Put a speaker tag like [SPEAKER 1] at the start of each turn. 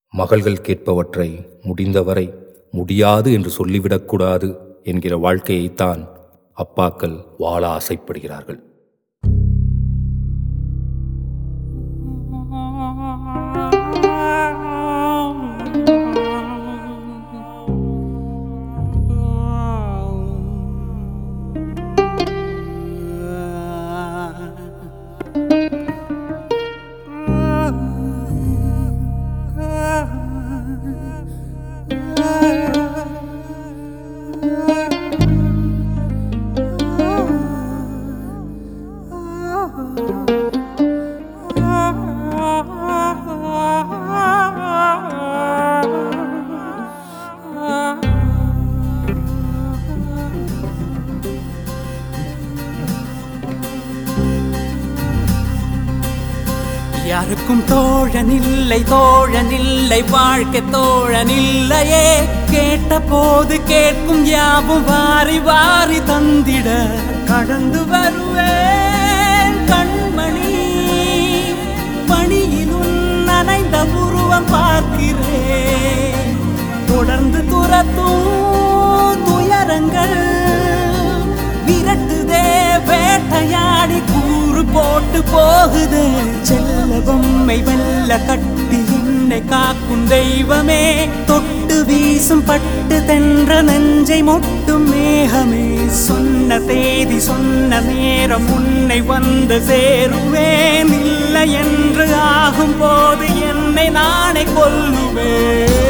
[SPEAKER 1] மகள்கள் கேட்பவற்றை முடிந்தவரை முடியாது என்று சொல்லிவிடக்கூடாது என்கிற வாழ்க்கையைத்தான் அப்பாக்கள் வாழ ஆசைப்படுகிறார்கள்
[SPEAKER 2] யாருக்கும் தோழனில்லை தோழனில்லை வாழ்க்கை தோழனில்லையே கேட்ட போது கேட்கும் யாவும் வாரி வாரி தந்திட கடந்து வருவேன் கண்மணி பணியிலும் நனைந்த உருவம் பார்க்கிறேன் தொடர்ந்து துரத்தும் துயரங்கள் விரட்டுதே வேட்டையாடி கூறு போட்டு போகுது செல்ல பொம்மை வெல்ல கட்டி என்னை காக்கும் தெய்வமே தொட்டு வீசும் பட்டு தென்ற நெஞ்சை மொட்டும் மேகமே சொன்ன தேதி சொன்ன நேரம் உன்னை வந்து சேருவேன் இல்லை என்று ஆகும் போது என்னை நானே கொல்லுவேன்